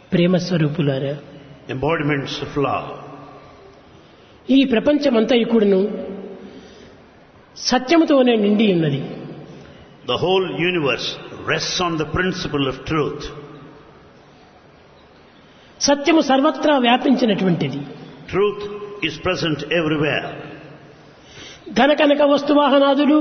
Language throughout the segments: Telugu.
ప్రేమ స్వరూపులారా embodiments of love. ఈ ప్రపంచమంతా కూడాను సత్యముతోనే నిండి ఉన్నది The whole universe rests on the principle of truth. సత్యము సర్వత్రా వ్యాపించినటువంటిది Truth is present everywhere. ధనకనక వస్తువాహనాదులు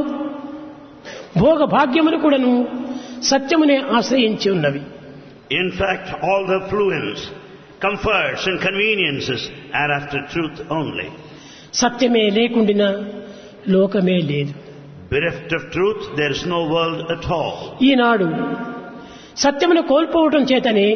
భోగ భాగ్యములు కూడాను సత్యమునే ఆశ్రయించి ఉన్నవి In fact, all the fluence, comforts and conveniences are after truth only. సత్యమే లేకుండినా లోకమే లేదు Bereft of truth, there is no world at all. ఈనాడు సత్యమును కోల్పోవటం చేతనే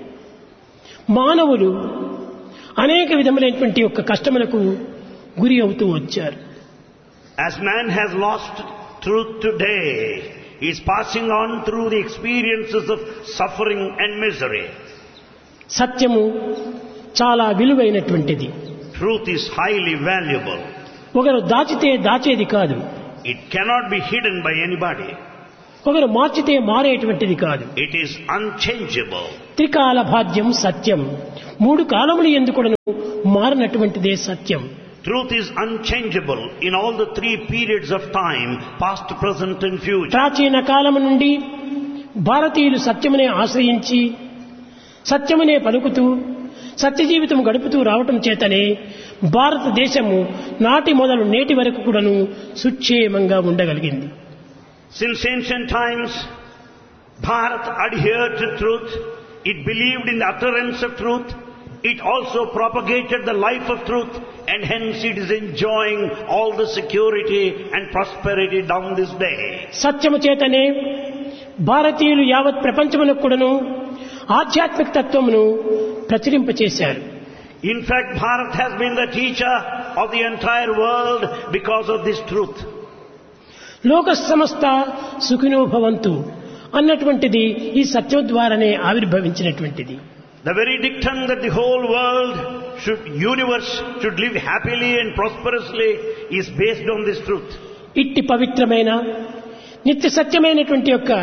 మానవులు అనేక విధములైనటువంటి యొక్క కష్టములకు గురి అవుతూ వచ్చారు As man has lost truth today, he is passing on through the experiences of suffering and misery. సత్యము చాలా విలువైనటువంటిది Truth is highly valuable. ఒకరు దాచితే దాచేది కాదు It cannot be hidden by anybody. ఒకరు మార్చితే మారేటువంటిది కాదు It is unchangeable. త్రికాల భాగ్యం సత్యం మూడు కాలములు ఎందుకును మారినటువంటిదే సత్యం Truth is unchangeable in all the three periods of time, past, present and future. ప్రాచీన కాలము నుండి భారతీయులు సత్యమునే ఆశ్రయించి సత్యమునే పలుకుతూ సత్య జీవితం గడుపుతూ రావటం చేతనే భారతదేశము నాటి మొదలు నేటి వరకు కూడాను సుక్షేమంగా ఉండగలిగింది Since ancient times, Bharat adhered to truth. It believed in the utterance of truth. It also propagated the life of truth and hence it is enjoying all the security and prosperity down this day. సత్యము చేతనే భారతీయులు యావత్ ప్రపంచమునకు కూడాను ఆధ్యాత్మిక తత్వమును ప్రచురింపచేశారు In fact, Bharat has been the teacher of the entire world because of this truth. లోక సమస్త సుఖినో భవంతు అన్నటువంటిది ఈ సత్యం ద్వారానే ఆవిర్భవించినటువంటిది The very dictum that the whole world should, universe should live happily and prosperously is based on this truth. ఇట్టి పవిత్రమైన నిత్య సత్యమైనటువంటి యొక్క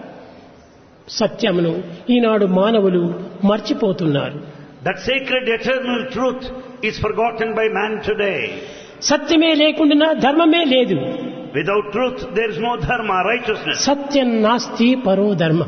సత్యమును ఈనాడు మానవులు మర్చిపోతున్నారు That sacred eternal truth is forgotten by man today. సత్యమే లేకుండా ధర్మమే లేదు Without truth, there is no dharma, righteousness. సత్యం నాస్తి పరో ధర్మ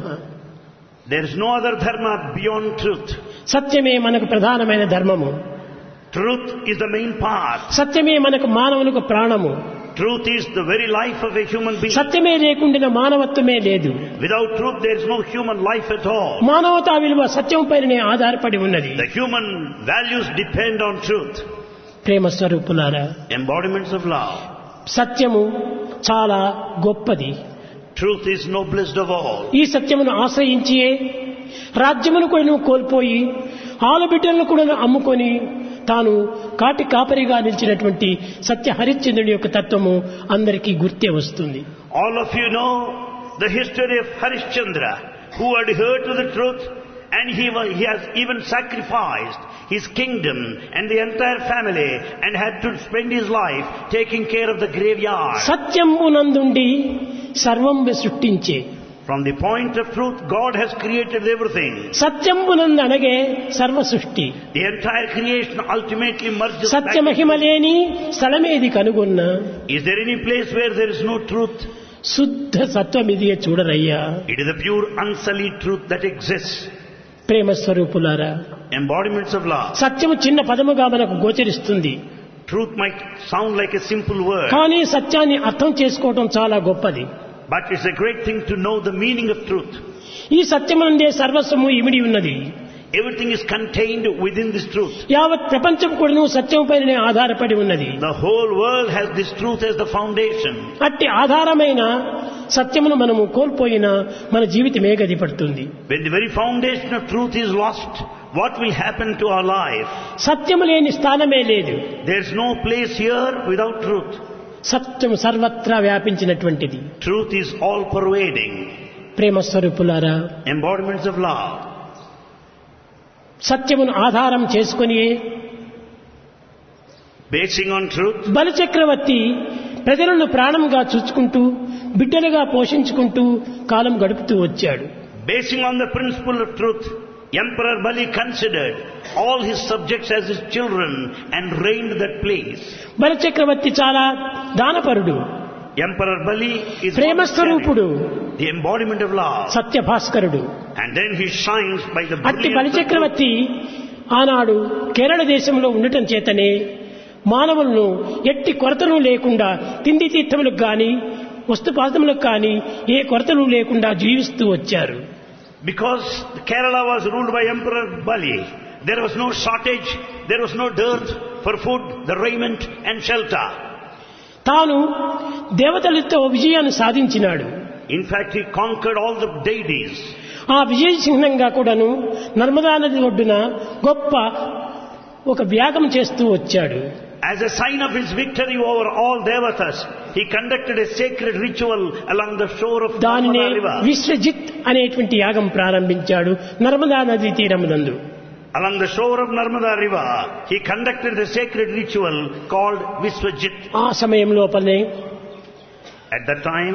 There is no other dharma beyond truth. సత్యమే మనకు ప్రధానమైన ధర్మము Truth is the main part. సత్యమే మనకు మానవులకు ప్రాణము Truth is the very life of a human being. సత్యమే లేకుండా మానవత్వమే లేదు Without truth, there is no human life at all. మానవతా విలువ సత్యం పైననే ఆధారపడి ఉన్నది The human values depend on truth. ప్రేమ స్వరూపులారా Embodiments of love. సత్యము చాలా గొప్పది Truth is noblest of all. ఈ సత్యమును ఆశ్రయించియే రాజ్యమును కూడా కోల్పోయి ఆలబిడ్డలను కూడా అమ్ముకొని తాను కాటి కాపరిగా నిలిచినటువంటి సత్య హరిశ్చంద్రుడి యొక్క తత్వము అందరికీ గుర్తే వస్తుంది All of you know the history of Harishchandra, who adhered to the truth and he, was, he has even sacrificed his kingdom and the entire family and had to spend his life taking care of the graveyard. సత్యమునందుండి సర్వం సృష్టించే From the point of truth, God has created everything. సత్యమునందు అనగే సర్వ సృష్టి The entire creation ultimately merges back. సత్యమహిమ లేని స్థలమేది కనుగొన్న Is there any place where there is no truth? శుద్ధ సత్వమిదియే చూడరయ్యా It is the pure unsullied truth that exists. ప్రేమ స్వరూపులారా Embodiments of love. సత్యము చిన్న పదముగా మనకు గోచరిస్తుంది Truth might sound like a simple word, కానీ సత్యాన్ని అర్థం చేసుకోవటం చాలా గొప్పది but it's a great thing to know the meaning of truth. ఈ సత్యమునందే సర్వస్వము ఇమిడి ఉన్నది Everything is contained within this truth. యావత్ ప్రపంచం కూడా సత్యం పైననే ఆధారపడి ఉన్నది The whole world has this truth as the foundation. అట్టి ఆధారమైన సత్యమును మనము కోల్పోయినా మన జీవితమే గదిపడుతుంది When the very foundation of truth is lost, what will happen to our life? సత్యము లేని స్థానమే లేదు There's no place here without truth. సత్యము సర్వత్రా వ్యాపించినటువంటిది Truth is all pervading. ప్రేమ స్వరూపులారా Embodiments of love. సత్యమును ఆధారం చేసుకొని Basing on truth, బలిచక్రవర్తి ప్రజలను ప్రాణంగా చూచుకుంటూ బిడ్డలుగా పోషించుకుంటూ కాలం గడుపుతూ వచ్చాడు basing on the principle of truth, Emperor Bali considered all his subjects as his children and reigned that place. బలచక్రవర్తి చాలా దానపరుడు Emperor Bali is ప్రేమస్వరూపుడు the embodiment of love. సత్యభాస్కరుడు And then he shines by the అట్టి brilliance of truth. బలిచక్రవర్తి ఆనాడు కేరళ దేశంలో ఉండటం చేతనే మానవులను ఎట్టి కొరతలు లేకుండా తిండి తీర్థములకు కానీ వస్తుపాదములకు కానీ ఏ కొరతలు లేకుండా జీవిస్తూ వచ్చారు Because Kerala was ruled by Emperor Bali, there was no shortage, there was no dearth for food, the raiment and shelter. తాను దేవతలతో విజయాన్ని సాధించినాడు In fact, he conquered all the deities. ఆ విజయ చిహ్నంగా కూడాను నర్మదా నది ఒడ్డున గొప్ప ఒక వ్యాగం చేస్తూ వచ్చాడు As a sign of his victory over all devatas, he conducted a sacred ritual along the shore of దానినే Narmada river. విశ్వజిత్ అనేటువంటి యాగం ప్రారంభించాడు నర్మదా నది తీరమునందు Along the shore of Narmada river, he conducted the sacred ritual called Viswajit. ఆ సమయం లోపలనే At that time,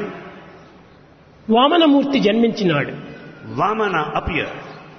Vamanamurthy జన్మించినాడు Vamana appeared.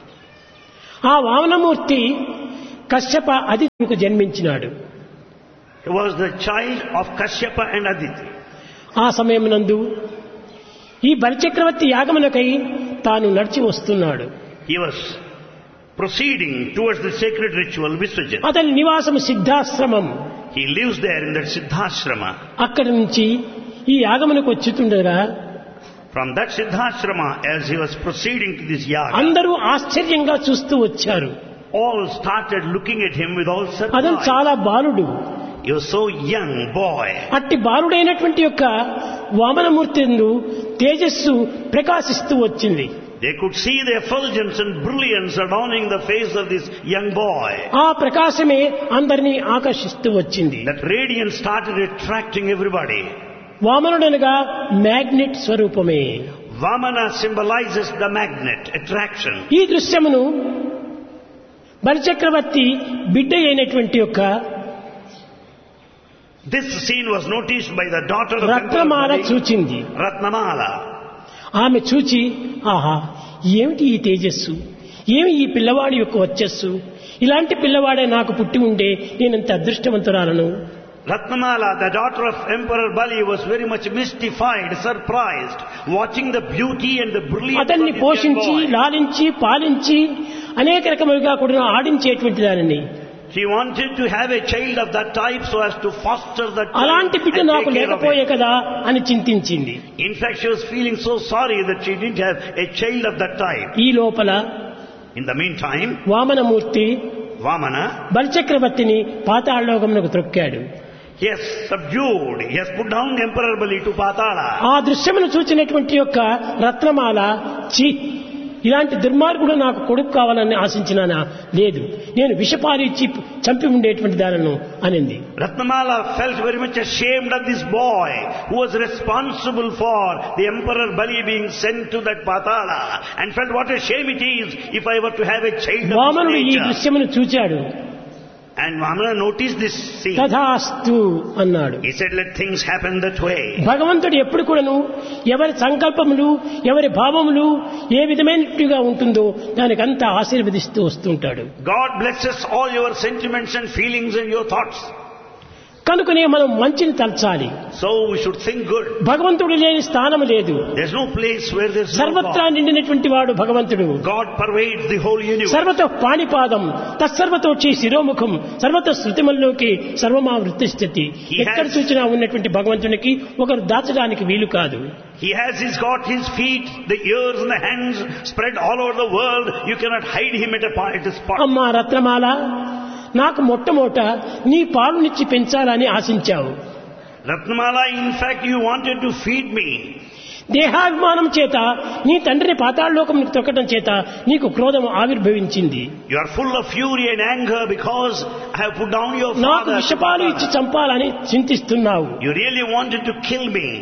ఆ Vamanamurthy Kashyapa అదితికు జన్మించినాడు He was the child of Kashyapa and Aditi. ఆ సమయమునందు ఈ బలిచక్రవర్తి యాగమునకై తాను నడిచి వస్తున్నాడు He was proceeding towards the sacred ritual Viswajit. అతని నివాసము సిద్ధాశ్రమం He lives there in that Siddhashrama. అక్కడి నుంచి ఈ యాగమునకు వచ్చుతుండగా From that Siddhashrama, as he was proceeding to this yaga, అందరూ ఆశ్చర్యంగా చూస్తూ వచ్చారు all started looking at him with all అతను surprise. చాలా బాలుడు He was so young boy. అట్టి బాలుడైనటువంటి యొక్క వామనమూర్తి యందు తేజస్సు ప్రకాశిస్తూ వచ్చింది They could see the effulgence and brilliance adorning the face of this young boy. ఆ ప్రకాశమే అందరినీ ఆకర్షిస్తూ వచ్చింది That radiance started attracting everybody. వామనుడనగా మ్యాగ్నెట్ స్వరూపమే Vamana symbolizes the magnet, attraction. ఈ దృశ్యమును బలిచక్రవర్తి బిడ్డ అయినటువంటి యొక్క This scene was noticed by the daughter of Ratnamala Emperor Bali, చూచింది Ratnamala. ఆమె చూచి ఆహా ఏమిటి ఈ తేజస్సు ఏమి ఈ పిల్లవాడి యొక్క వచ్చస్సు ఇలాంటి పిల్లవాడే నాకు పుట్టి ఉండే నేనంత అదృష్టవంతురాలను Ratnamala, the daughter of Emperor Bali, was very much mystified, surprised, watching the beauty and the brilliance of అతన్ని this young పోషించి boy. లాలించి పాలించి అనేక రకములుగా కూడా ఆడించేటువంటి దానిని She wanted to have a child of that type so as to foster that child అలాంటి బిడ్డ and నాకు take care of లేకపోయే it. కదా అని చింతించింది In fact, she was feeling so sorry that she didn't have a child of that type. ఈ లోపల In the meantime, Vamanamurthy Vamana, బలిచక్రవర్తిని పాతాళలోకమునకు త్రొక్కాడు he has subdued, he has put down Emperor Bali to Patala. ఆ దృశ్యమును చూచినటువంటి యొక్క రత్నమాల చి ఇలాంటి దుర్మార్గుడు నాకు కొడుకు కావాలని ఆశించినానా లేదు నేను విషపాలు ఇచ్చి చంపి ఉండేటువంటి దానను అనింది Ratnamala felt very much ashamed of this boy who was responsible for the Emperor Bali being sent to that Patala and felt what a shame it is if I were to have a child of వామనుడు this ఈ nature. దృశ్యమును చూచాడు And Vamana noticed this scene. తథాస్తు అన్నాడు He said, let things happen that way. భగవంతుడు ఎప్పుడు కూడాను ఎవరి సంకల్పములు ఎవరి భావములు ఏ విధమైనట్టుగా ఉంటుందో దానికంతా ఆశీర్వదిస్తూ వస్తుంటాడు God blesses all your sentiments and feelings and your thoughts. కనుకనే మనం మంచిని తలచాలి So we should think good. భగవంతుడు లేని స్థానం లేదు There's no place where there's no సర్వత్రా God. నిండినటువంటి వాడు భగవంతుడు God pervades the whole universe. సర్వతో పాణిపాదం తత్సర్వతోచి శిరోముఖం సర్వత శృతిమల్లోకి సర్వమా వృత్తిస్థితి He ఎక్కడ has- చూచినా ఉన్నటువంటి భగవంతునికి ఒకరు దాచడానికి వీలు కాదు He has he's got his feet, the ears and the hands spread all over the world. You cannot hide him at a, pa- at a spot. అమ్మా రత్నమాల నాకు మొట్టమొదట నీ పాలునిచ్చి పెంచాలని ఆశించావు Ratnamala, in fact, you wanted to feed me. దేహాభిమానం చేత నీ తండ్రిని పాతాళలోకం తొక్కడం చేత నీకు క్రోధం ఆవిర్భవించింది You are full of fury and anger because I have put down your నాకు father. విషపాలు ఇచ్చి చంపాలని చింతిస్తున్నావు You really wanted to kill me.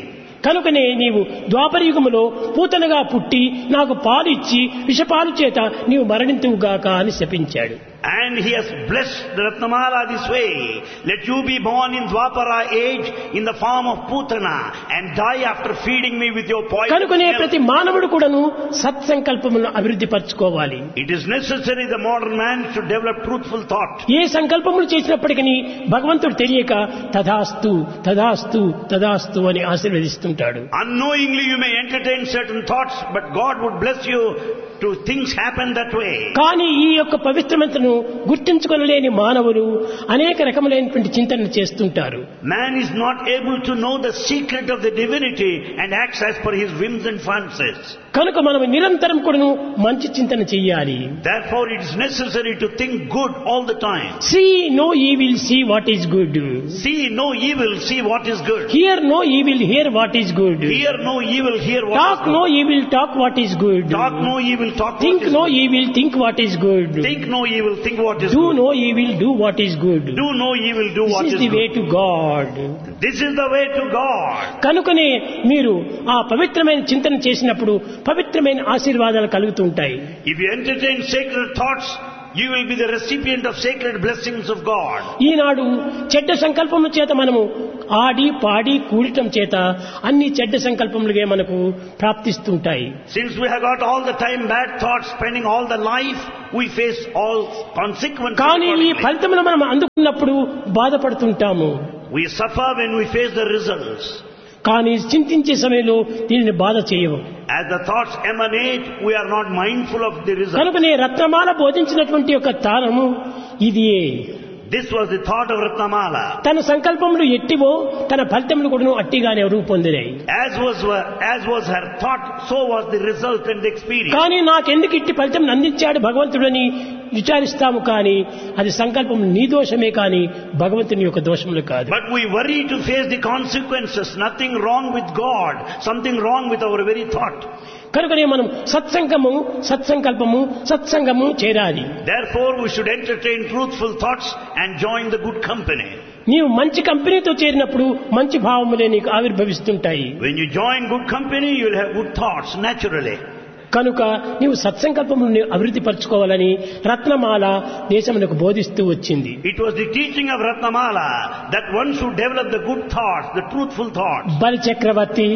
కనుకనే నీవు ద్వాపరయుగములో పూతనగా పుట్టి నాకు పాలు ఇచ్చి విషపాలు చేత నీవు మరణింతువుగాక అని శపించాడు And he has blessed the Ratnamala this way. Let you be born in Dwapara age in the form of Putana and die after feeding me with your poison. కనుకనే milk. ప్రతి మానవుడు కూడాను సత్సంకల్పములను అభివృద్ధి పరచుకోవాలి It is necessary the modern man should develop truthful thought. ఏ సంకల్పములు చేసినప్పటికీ భగవంతుడు తెలియక తథాస్తు తథాస్తు తథాస్తు అని ఆశీర్వదిస్తుంటాడు Unknowingly you may entertain certain thoughts, but God would bless you to things happen that way. కానీ ఈ యొక్క పవిత్రమంతను గుర్తించుకొనలేని మానవులు అనేక రకములైనటువంటి చింతన చేస్తుంటారు Man is not able to know the secret of the divinity and acts as per his whims and fancies. కనుక మనం నిరంతరం కూడాను మంచి చింతన చెయ్యాలి Therefore it is necessary to think good all the time. See no evil see what is good See no evil, see what is good. Hear no evil hear what is good Hear no evil, hear what talk is no good. Evil talk what is good Talk no evil, talk think what is no good. Evil think what is good Think no evil, think what is do good. No evil do what is good Do no evil, do what this is is the way good. God గాడ్ This is the way to God. కనుకనే మీరు ఆ పవిత్రమైన చింతన చేసినప్పుడు పవిత్రమైన ఆశీర్వాదాలు కలుగుతుంటాయి If you entertain sacred thoughts, you will be the recipient of sacred blessings of God. ఈనాడు చెడ్డ సంకల్పముల చేత మనము ఆడి పాడి కూడటం చేత అన్ని చెడ్డ సంకల్పములుగా మనకు ప్రాప్తిస్తుంటాయి Since we have got all the time bad thoughts, spending all the life, we face all consequences. కానీ ఈ accordingly. ఫలితములు మనం అందుకున్నప్పుడు బాధపడుతుంటాము We suffer when we face the results. కానీ చింతించే సమయంలో దీనిని బాధ చేయవు As the thoughts emanate, we are not mindful of the results. కనుకనే రత్నమాల బోధించినటువంటి యొక్క తారము ఇదియే This was the thought of Ratnamala. తన సంకల్పములు ఎట్టివో తన ఫలితములు కూడా అట్టిగానే రూపొందినాయి As was, as was her thought, so was the result and the experience. కానీ నాకెందుకు ఇట్టి ఫలితం అందించాడు భగవంతుడని విచారిస్తాము కానీ అది సంకల్పం నీ దోషమే కానీ భగవంతుని యొక్క దోషములు కాదు But we worry to face the consequences. Nothing wrong with God, something wrong with our very thought. కనుకనే మనం సత్సంగము సత్సంకల్పము సత్సంగము చేరాలి Therefore, we should entertain truthful thoughts and join the good company. నీవు మంచి కంపెనీతో చేరినప్పుడు మంచి భావములే నీకు ఆవిర్భవిస్తుంటాయి When you join good company, you will have good thoughts naturally. కనుక నీవు సత్సంకల్పమును అభివృద్ధి పరచుకోవాలని రత్నమాల దేశమునకు బోధిస్తూ వచ్చింది It was the teaching of Ratnamala that one should develop the good thoughts, the truthful thoughts. బలి చక్రవర్తి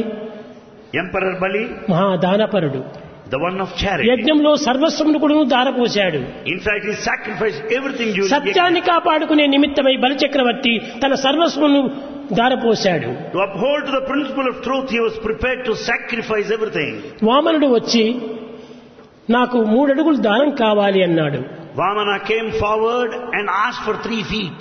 Emperor Bali, మహాదానపరుడు the one of charity. యజ్ఞంలో సర్వస్వమును కూడా దారపోశాడు In fact, he sacrificed everything during the సత్యాన్ని కాపాడుకునే నిమిత్తమై బలిచక్రవర్తి తన సర్వస్వమును దారపోశాడు To uphold to the principle of truth, he was prepared to sacrifice everything. వామనుడు వచ్చి నాకు మూడడుగులు దానం కావాలి అన్నాడు Vamana came forward and asked for three feet.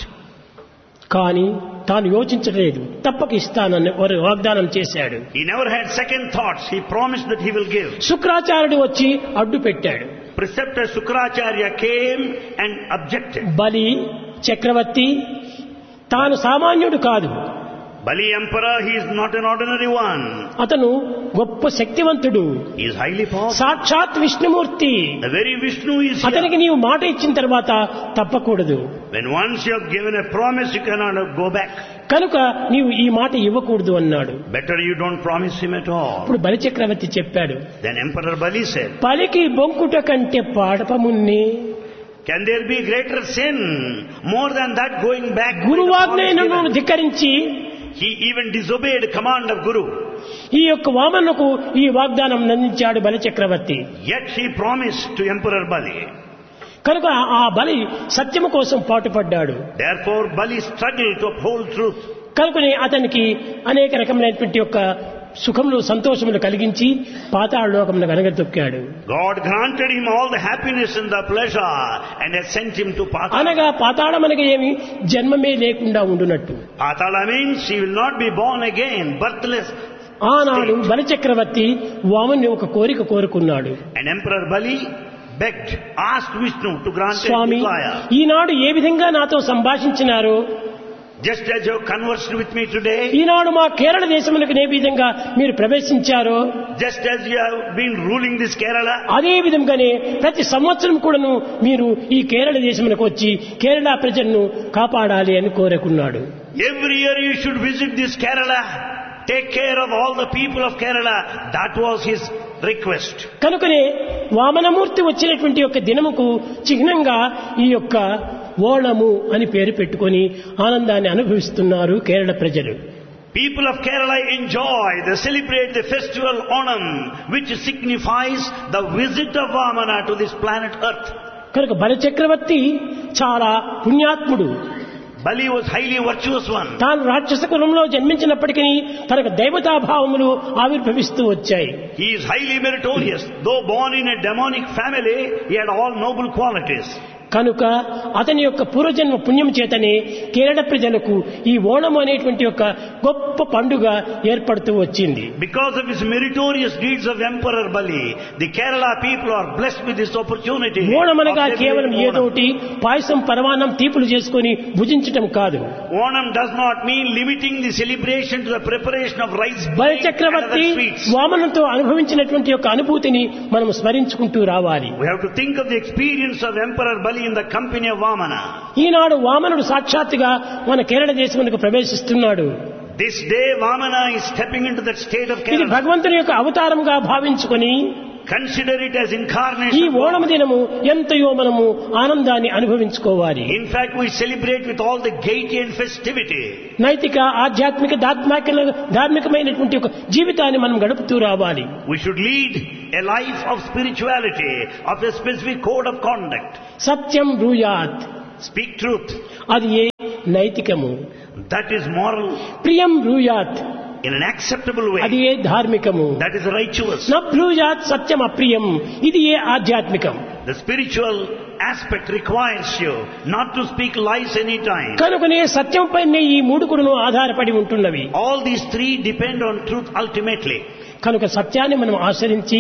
కానీ తాను యోచించలేదు తప్పక ఇస్తానని వారు వాగ్దానం చేశాడు He never had second thoughts. He promised that he will give. శుక్రాచార్యుడు వచ్చి అడ్డు పెట్టాడు Preceptor Sukracharya came and objected. బలి చక్రవర్తి తాను సామాన్యుడు కాదు Bali Emperor, he is not an ordinary one. అతను గొప్ప శక్తివంతుడు He is highly powerful. సాక్షాత్ Vishnumurthy The very Vishnu is here. అతనికి నీవు మాట ఇచ్చిన తర్వాత తప్పకూడదు When once you have given a promise, you cannot go back. కనుక నీవు ఈ మాట ఇవ్వకూడదు అన్నాడు Better you don't promise him at all. ఇప్పుడు బలిచక్రవర్తి చెప్పాడు Then Emperor Bali said, పలికి బొంకుట కంటే పాడపమున్ని Can there be greater sin more than that going back? with the గురువాజ్ఞను promise given?" ధిక్కరించి He even disobeyed command of Guru. ఈ యొక్క వామనకు ఈ వాగ్దానం అందించాడు బలిచక్రవర్తి Yet he promised to Emperor Bali. కనుక ఆ బలి సత్యము కోసం పాటుపడ్డాడు Therefore Bali struggled to uphold truth. కనుకనే అతనికి అనేక రకమైనటువంటి యొక్క సుఖములు సంతోషములు కలిగించి పాతాళ లోకములకు అనగదొక్కాడు God granted him all the happiness and the pleasure and has sent him to Patala. అనగా పాతాళం అనగా ఏమి జన్మమే లేకుండా ఉండునట్టు Patala means he will not be born again, birthless. ఆనాడు బలిచక్రవర్తి వామన్ని ఒక కోరిక కోరుకున్నాడు And Emperor Bali begged, asked Vishnu to grant a Swamy desire. ఈనాడు ఏ విధంగా నాతో సంభాషించినారో Just as you have conversed with me today, ఈనాడు మా కేరళ దేశములకు ఏ విధంగా మీరు ప్రవేశించారో just as you have been ruling this Kerala, అదే విధంగానే ప్రతి సంవత్సరం కూడాను మీరు ఈ కేరళ దేశములకు వచ్చి కేరళ ప్రజలను కాపాడాలి అని కోరుకున్నాడు every year you should visit this Kerala take care of all the people of Kerala. That was his request. కనుకనే వామనమూర్తి వచ్చినటువంటి యొక్క దినముకు చిహ్నంగా ఈ యొక్క ఓణము అని పేరు పెట్టుకొని ఆనందాన్ని అనుభవిస్తున్నారు కేరళ ప్రజలు People of Kerala enjoy, they celebrate the festival Onam, which signifies the visit of Vamana to this planet Earth. కనుక బలచక్రవర్తి చాలా పుణ్యాత్ముడు Bali was highly virtuous one. తాను రాక్షస కులంలో జన్మించినప్పటికీ తనకు దేవతాభావములు ఆవిర్భవిస్తూ వచ్చాయి He is highly meritorious. Though born in a demonic family, he had all noble qualities. కనుక అతని యొక్క పూర్వజన్మ పుణ్యం చేతనే కేరళ ప్రజలకు ఈ ఓణం అనేటువంటి యొక్క గొప్ప పండుగ ఏర్పడుతూ వచ్చింది Because of his meritorious deeds of Emperor Bali, the Kerala people are blessed with this opportunity. Onam అనగా of కేవలం celebrating ఏదో Onam. ఒకటి పాయసం పరమాన్నం తీపులు చేసుకొని భుజించటం కాదు Onam does not mean limiting the celebration to the preparation of rice cake and Balichakravarthi other sweets. వామనంతో అనుభవించినటువంటి యొక్క అనుభూతిని మనం స్మరించుకుంటూ రావాలి We have to think of the experience of Emperor Bali in the company of Vamana. ఈనాడు వామనుడు సాక్షాత్తుగా మన కేరళ దేశమునకు ప్రవేశిస్తున్నాడు This day Vamana is stepping into that state of ఇది Kerala. భగవంతుని యొక్క అవతారంగా భావించుకొని Consider it as ఈ incarnation. of ఓణము God. దినము ఎంతయో మనము ఆనందాన్ని అనుభవించుకోవాలి In fact, we celebrate with all the gaiety and festivity. నైతిక ఆధ్యాత్మిక దాత్మిక ధార్మికమైనటువంటి ఒక జీవితాన్ని మనం గడుపుతూ రావాలి We should lead a life of spirituality, of a specific code of conduct. Satyam బ్రూయాత్ Speak truth. అది ఏ నైతికము That is moral ప్రియం బ్రూయాత్ in an acceptable అది way. A ధార్మికము That is righteous. నభ్రూయాత్ సత్యం అప్రియం ఇది ఏ ఆధ్యాత్మికం The spiritual aspect requires you not to speak lies any time. కనుకనే సత్యం పైనే ఈ మూడు కూడాను ఆధారపడి ఉంటున్నవి All these three depend on truth ultimately. కనుక సత్యాన్ని మనం ఆచరించి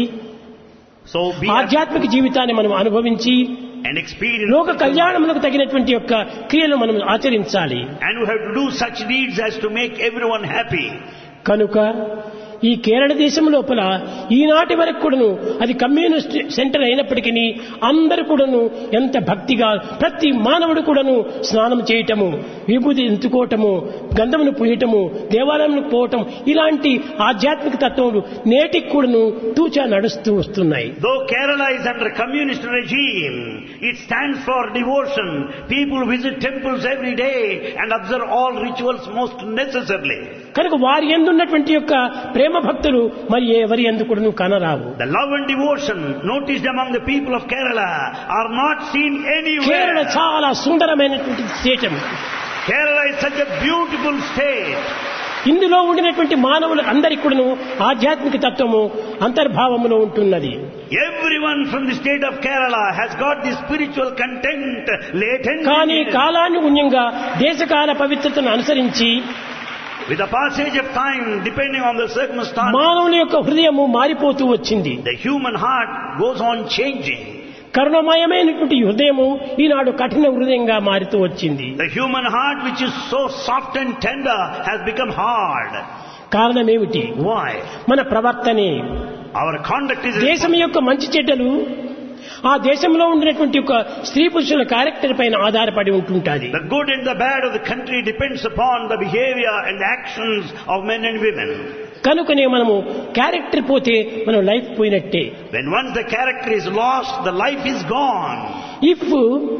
So be ఆధ్యాత్మిక జీవితాన్ని మనం అనుభవించి and experience. లోక కళ్యాణములకు తగినటువంటి యొక్క క్రియలు మనం ఆచరించాలి And we have to do such deeds as to make everyone happy. కనుక ఈ కేరళ దేశం లోపల ఈనాటి వరకు కూడాను అది కమ్యూనిస్ట్ సెంటర్ అయినప్పటికీ అందరూ కూడాను ఎంత భక్తిగా ప్రతి మానవుడు కూడాను స్నానం చేయటము విభూతి ఎంచుకోవటము గంధమును పూయటము దేవాలయంకు పోవటం ఇలాంటి ఆధ్యాత్మిక తత్వములు నేటికి కూడాను తూచా నడుస్తూ వస్తున్నాయి Though Kerala is under communist regime, it stands for devotion. People visit temples every day and observe all rituals most necessarily. కనుక వారి ఎందున్నటువంటి యొక్క ప్రేమ భక్తులు మరి ఎవరి ఎందు కూడాను కనరావు The love and devotion noticed among the people of Kerala are not seen Kerala anywhere. చాలా సుందరమైనటువంటి దేశం Kerala is such a beautiful state. ఇందులో ఉండినటువంటి మానవులకు అందరికి కూడాను ఆధ్యాత్మిక తత్వము అంతర్భావములో ఉంటున్నది Everyone from the state of Kerala has got the spiritual content latent. in కానీ it. కాలానుగుణ్యంగా దేశకాల పవిత్రతను అనుసరించి With the passage of time, depending on the circumstance, మానవుని యొక్క హృదయము మారిపోతూ వచ్చింది the human heart goes on changing. కరుణమయమైనటువంటి ఈ హృదయము ఈనాడు కఠిన హృదయంగా మారుతూ వచ్చింది The human heart, which is so soft and tender, has become hard. కారణమేమిటి Why? మన ప్రవర్తనే Our conduct is దేశం యొక్క మంచి చెడ్డలు ఆ దేశంలో ఉండినటువంటి ఒక స్త్రీ పురుషుల క్యారెక్టర్ పైన ఆధారపడి ఉంటుంటాది the good and the bad of the country depends upon the behavior and the actions of men and women. కనుకనే మనము క్యారెక్టర్ పోతే మనం లైఫ్ పోయినట్టే When once the character is lost, the life is gone. If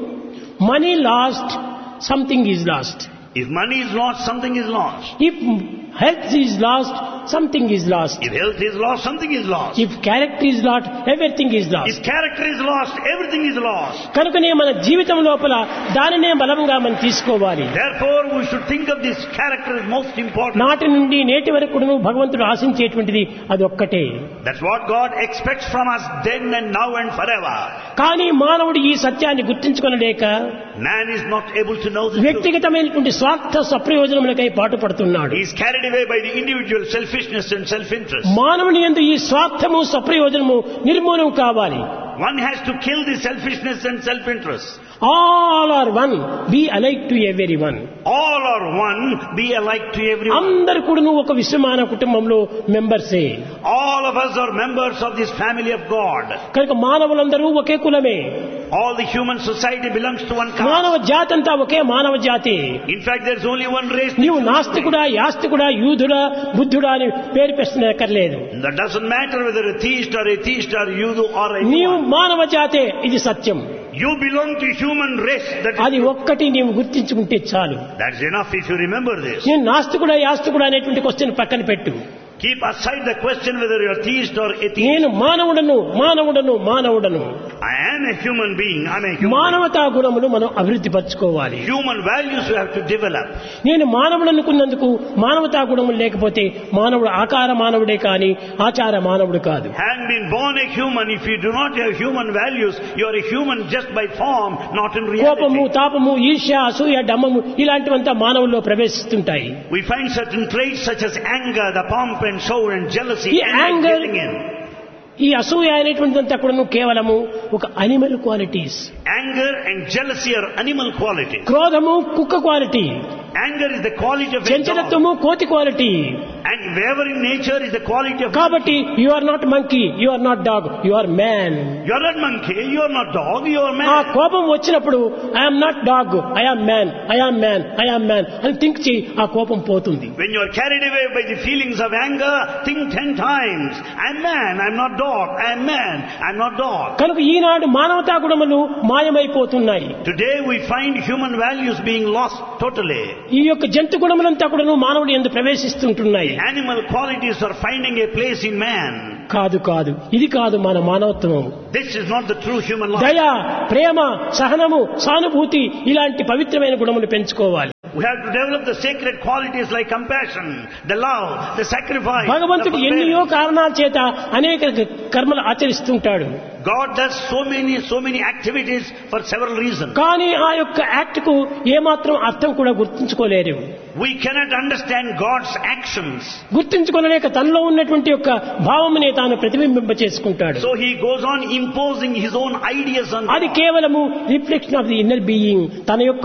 money lost something is lost If money is lost, something is lost. If health is lost something is lost If health is lost, something is lost. If character is lost everything is If lost character is lost, everything is lost. కనుకనే మన జీవితం లోపల దానినే బలంగా మనం తీసుకోవాలి Therefore, we should think of this character as most important. నాటి నుండి నేటి వరకు కూడాను భగవంతుడు ఆశించేటువంటిది అది ఒక్కటే That's what God expects from us then and now and forever. కానీ మానవుడు ఈ సత్యాన్ని గుర్తించుకొనలేక Man is not able to know the truth. వ్యక్తిగతమైనటువంటి స్వార్థ సప్రయోజనములకై పాటుపడుతున్నాడు He is carried away by the individual selfishness and self-interest. మానవుని ఎందు ఈ స్వార్థము సప్రయోజనము నిర్మూలం కావాలి One has to kill the selfishness and self-interest. All are one be alike to every one All are one, be alike to everyone. అందరు కూడా ఒక విశ్వమాన కుటుంబంలో మెంబర్సే All of us are members of this family of God. కనుక మానవులందరూ ఒకే కులమే All the human society belongs to one మానవ caste. జాతి అంతా ఒకే మానవ జాతి In fact, there's only one race. నీవు నాస్తికుడా యాస్తికుడా యూదుడా బుద్ధుడా అని పేరు పెట్టనక్కర్లేదు That doesn't matter whether a theist or atheist or Yudu or నీవు anyone. మానవ జాతే ఇది సత్యం You belong to human race. That అది is, ఒక్కటి నీవు గుర్తించుకుంటే చాలు that's enough if you remember this. నేను నాస్తికుడా యాస్తికుడా అనేటువంటి క్వశ్చన్ పక్కన పెట్టు Keep aside the question whether you're theist or atheist. నేను మానవుడను మానవుడను మానవుడను I am a human being. I'm a human. being. మానవతా గుణములు మనం అభివృద్ధి పరచుకోవాలి Human values you have to develop. నేను మానవుడు అనుకున్నందుకు మానవతా గుణములు లేకపోతే మానవుడు ఆకార మానవుడే కాని ఆచార మానవుడు కాదు Having been born a human, if you do not have human values, you are a human just by form, not in కోపము reality. తాపము ఈర్ష్య అసూయ డమ్మము ఇలాంటివంతా మానవుల్లో ప్రవేశిస్తుంటాయి We find certain traits such as anger, the pomp and show and jealousy, ఈ and anger- getting in. ఈ అసూయ అనేటువంటిదంతా కూడా కేవలము ఒక animal qualities Anger and jealousy are animal qualities. క్రోధము కుక్క quality Anger is the quality of a dog. చంచలత్వము కోతి quality And wavering nature is the quality of కాబట్టి you are not monkey you are not dog you are man You are not monkey, you are not dog, you are ఆ man. కోపం వచ్చినప్పుడు I'm not dog I am man I am man I am man అని థింక్ చేయి ఆ కోపం పోతుంది When you are carried away by the feelings of anger, think ten times. I'm man, I'm not dog. I'm man, I'm not dog. కనుక ఈనాడు మానవతా గుణములు మాయమైపోతున్నాయి Today we find human values being lost totally. ఈ యొక్క జంతు గుణములంతా కూడాను మానవుడు ఎందు ప్రవేశిస్తుంటున్నాయి Animal qualities are finding a place in man. కాదు కాదు ఇది కాదు మన మానవత్వం This is not the true human life. దయ ప్రేమ సహనము సానుభూతి ఇలాంటి పవిత్రమైన గుణములు పెంచుకోవాలి We have to develop the sacred qualities like compassion, the love, the sacrifice. భగవంతుడు the ఎన్నో forbearance. కారణాల చేత అనేక కర్మలు ఆచరిస్తుంటాడు God does so many, so many activities for several reasons. కానీ ఆ యొక్క యాక్ట్ కు ఏమాత్రం అర్థం కూడా గుర్తుంచుకోలేరు We cannot understand God's actions. గుర్తించుకోలేక తనలో ఉన్నటువంటి యొక్క భావమునే తాను ప్రతిబింబింప చేసుకుంటాడు So he goes on imposing his own ideas on అది God. కేవలము reflection of the inner being తన యొక్క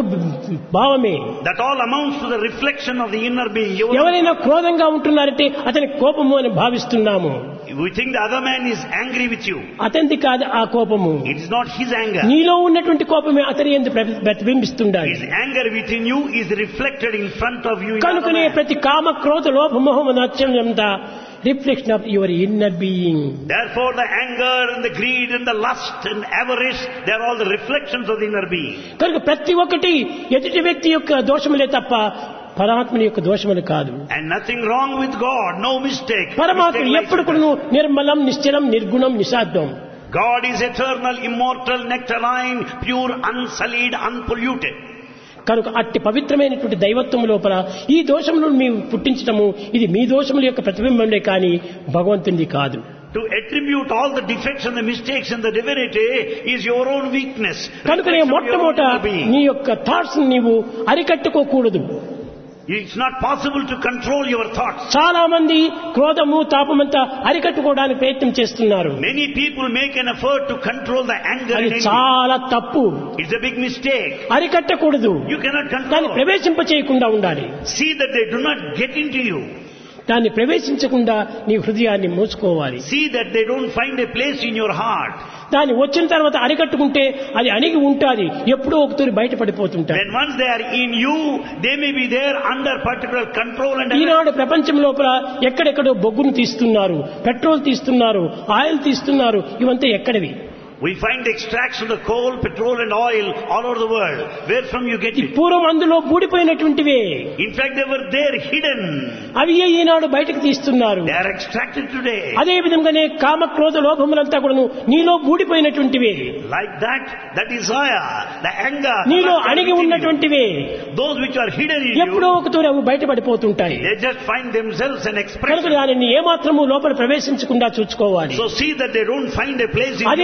భావమే That all amounts to the reflection of the inner being. You- ఎవరైనా క్రోధంగా ఉంటున్నారంటే అతని కోపము అని భావిస్తున్నాము We think the other man is angry with you. అతనిది కాదు ఆ కోపము It is not his anger. నీలో ఉన్నటువంటి కోపమే అతని ఎందు ప్రతి- ప్రతిబింబిస్తుండాలి His anger within you is reflected in front of you. In the other కనుకనే man. ప్రతి కామ క్రోధ లోభ మోహమ నచ్చంతా reflection of your inner being Therefore the anger and the greed and the lust and avarice, they are all the reflections of the inner being. కనుక ప్రతి ఒక్కటి ఎదుటి వ్యక్తి యొక్క దోషములే తప్ప పరమాత్మని యొక్క దోషములు కాదు And nothing wrong with God, no mistake. పరమాత్మ Mistake lies ఎప్పుడు with కూడా us. నిర్మలం నిశ్చలం నిర్గుణం నిశాబ్దం God is eternal, immortal, nectarine, pure, unsullied, unpolluted. కనుక అట్టి పవిత్రమైనటువంటి దైవత్వం లోపల ఈ దోషములను మేము పుట్టించటము ఇది మీ దోషముల యొక్క ప్రతిబింబంలే కానీ భగవంతునిది కాదు To attribute all the defects and the mistakes in the divinity is your own weakness. కనుకనే Reflection of your own మొట్టమొదట inner being. నీ యొక్క థాట్స్ నీవు అరికట్టుకోకూడదు It's not possible to control your thoughts. చాలా మంది క్రోధము తాపమంతా అరికట్టుకోవడానికి ప్రయత్నం చేస్తున్నారు Many people make an effort to control the anger అది and envy. చాలా తప్పు It's a big mistake. అరికట్టకూడదు You cannot దాన్ని control. ప్రవేశింప చేయకుండా ఉండాలి See that they do not get into you. దాన్ని ప్రవేశించకుండా నీ హృదయాన్ని మూసుకోవాలి See that they don't find a place in your heart. దాన్ని వచ్చిన తర్వాత అరికట్టుకుంటే అది అణిగి ఉంటాది ఎప్పుడో ఒకతూరి బయటపడిపోతుంటాయి When once they are in you, they may be there under particular control and ఈనాడు ప్రపంచం లోపల ఎక్కడెక్కడో బొగ్గును తీస్తున్నారు పెట్రోల్ తీస్తున్నారు ఆయిల్ తీస్తున్నారు ఇవంతా ఎక్కడివి We find the extraction of the coal, petrol and oil all over the world. Where from you get ఈ it? పూర్వం అందులో బూడిపోయినటువంటివే In fact, they were there hidden. అవి ఏ ఈనాడు బయటకు తీస్తున్నారు They are extracted today. అదే విధంగానే కామ క్రోధ లోభములంతా కూడాను నీలో బూడిపోయినటువంటివే Like that, the desire, the anger, the నీలో lust are అణిగి within you. ఉన్నటువంటివే those which are hidden in ఎప్పుడో you, ఒకతూరి అవి బయటపడిపోతుంటాయి they just find themselves an కనుక expression. దానిని ఏమాత్రము లోపల ప్రవేశించకుండా చూసుకోవాలి So see that they don't find a place in అది you. నిజమైన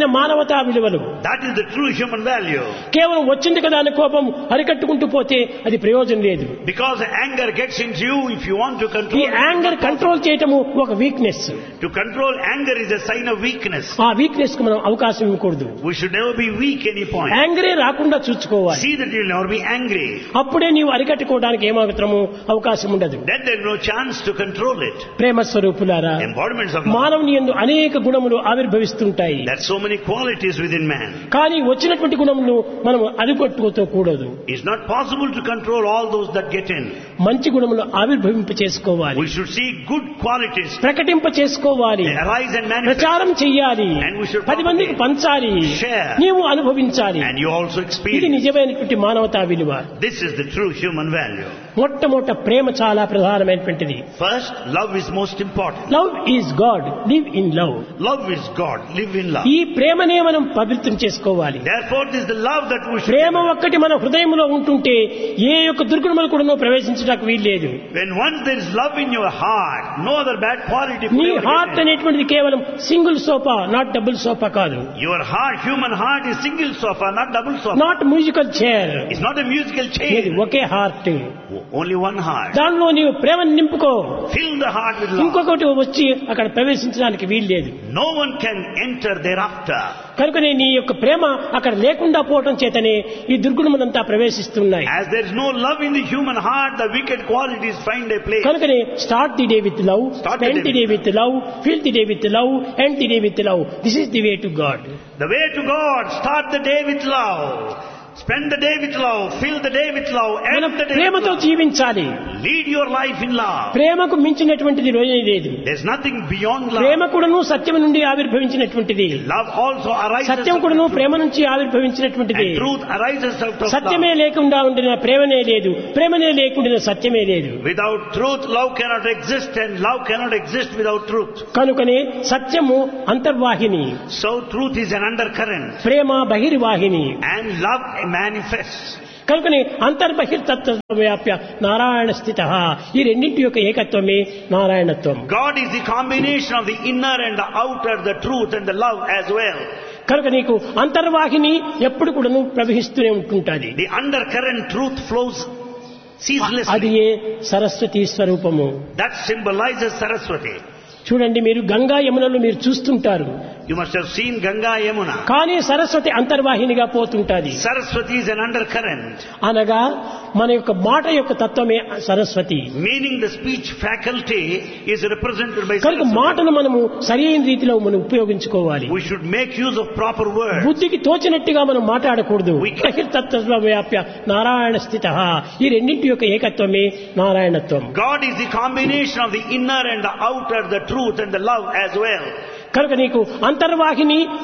మానవతా విలువలు That is the true human value. కేవలం వచ్చింది కదా అని కోపం అరికట్టుకుంటూ పోతే అది ప్రయోజనం లేదు Because anger gets into you if you want to ఈ control it. యాంగర్ కంట్రోల్ చేయటము ఒక weakness To control anger is a sign of weakness. ఆ వీక్నెస్ కు మనం అవకాశం ఇవ్వకూడదు We should never be weak any point. యాంగరే రాకుండా చూసుకోవాలి See that you'll never be angry. అప్పుడే నీవు అరికట్టుకోవడానికి ఏమాత్రము అవకాశం ఉండదు Then there's no chance to control it. ప్రేమ స్వరూపులారా Embodiments of love. మానవుని ఎందు అనేక గుణములు ఆవిర్భవిస్తుంటాయి There are so many qualities within man. కానీ వచ్చినటువంటి గుణములు మనం అరికట్టుకోతో కూడదు It's not possible to control all those that get in. మంచి గుణములు ఆవిర్భవింప చేసుకోవాలి We should see good qualities ప్రకటింప చేసుకోవాలి arise and manifest. ప్రచారం చెయ్యాలి And we should పది మందికి పంచాలి Share. నీవు అనుభవించాలి And you also ఇది experience. నిజమైనటువంటి మానవతా విలువ This is the true human value. మొట్టమొదట ప్రేమ చాలా ప్రధానమైనటువంటిది First, love is most important. Love is God live in love Love is God. Live in love. ఈ ప్రేమనే మనం పవిత్రం చేసుకోవాలి Therefore, this is the love that we should. ప్రేమ ఒక్కటి మన హృదయంలో ఉంటుంటే ఏ యొక్క దుర్గుణములు కూడా ప్రవేశించడానికి వీల్లేదు When once there is love in your heart, no other bad quality could నీ ever get హార్ట్ in. అనేటువంటిది కేవలం single sofa not double sofa కాదు Your heart, human heart, is single sofa, not double sofa. Not musical chair It's not a musical ఇది chair. ఒకే హార్ట్ Only one heart. దానిలో నీవు ప్రేమను నింపుకో Fill the heart with love. ఇంకొకటి వచ్చి అక్కడ ప్రవేశించడానికి వీల్లేదు No one can enter thereafter. కనుకనే నీ యొక్క ప్రేమ అక్కడ లేకుండా పోవటం చేతనే ఈ దుర్గుణములంతా ప్రవేశిస్తున్నాయి As there is no love in the human heart, the wicked qualities find a place. కనుకనే start the day with love Start the spend the day day with love feel the day with love end the day with love this is the way to God The way to God, start the day with love. Spend the day with love. Fill the day with love. మనం End the day with ప్రేమతో love. జీవించాలి Lead your life in love. ప్రేమకు మించినటువంటిది రోజు లేదు There's nothing beyond ప్రేమ love. కూడాను సత్యం నుండి ఆవిర్భవించినటువంటిది Love also arises సత్యం out కూడాను of truth. ప్రేమ నుంచి ఆవిర్భవించినటువంటిది And truth arises out of సత్యమే love. లేకుండా ఉండిన ప్రేమనే లేదు ప్రేమనే లేకుండా సత్యమే లేదు Without truth, love cannot exist and love cannot exist without truth. కనుకనే సత్యము అంతర్వాహిని So truth is an undercurrent Prema బహిర్వాహిని and love manifests. కనుకనే అంతర్బహిర్తత్వ వ్యాప్య నారాయణ స్థిత ఈ రెండింటి యొక్క ఏకత్వమే నారాయణత్వం God is the combination of the inner and the outer, the truth and the love as well. కనుక నీకు అంతర్వాహిని ఎప్పుడు కూడాను ప్రవహిస్తూనే ఉంటుంటుంది The undercurrent truth flows అది ceaselessly. ఏ సరస్వతి స్వరూపము That symbolizes Saraswati. చూడండి మీరు గంగా యమునలు మీరు చూస్తుంటారు You must have seen Ganga Yamuna. కానీ Saraswati అంతర్వాహినిగా పోతుంటాది Saraswati is an undercurrent, అనగా మన యొక్క మాట యొక్క తత్వమే Saraswati meaning the speech faculty is represented by కనుక Saraswati. మాటను మనము సరైన రీతిలో మనం ఉపయోగించుకోవాలి We should make use of proper words. బుద్ధికి తోచినట్టుగా మనం మాట్లాడకూడదు We can- బహిర్తత్వ వ్యాప్య నారాయణ స్థిత ఈ రెండింటి యొక్క ఏకత్వమే నారాయణత్వం God is the combination of the inner and the outer, the truth and the love as well. కనుక నీకు అంతర్వాహిని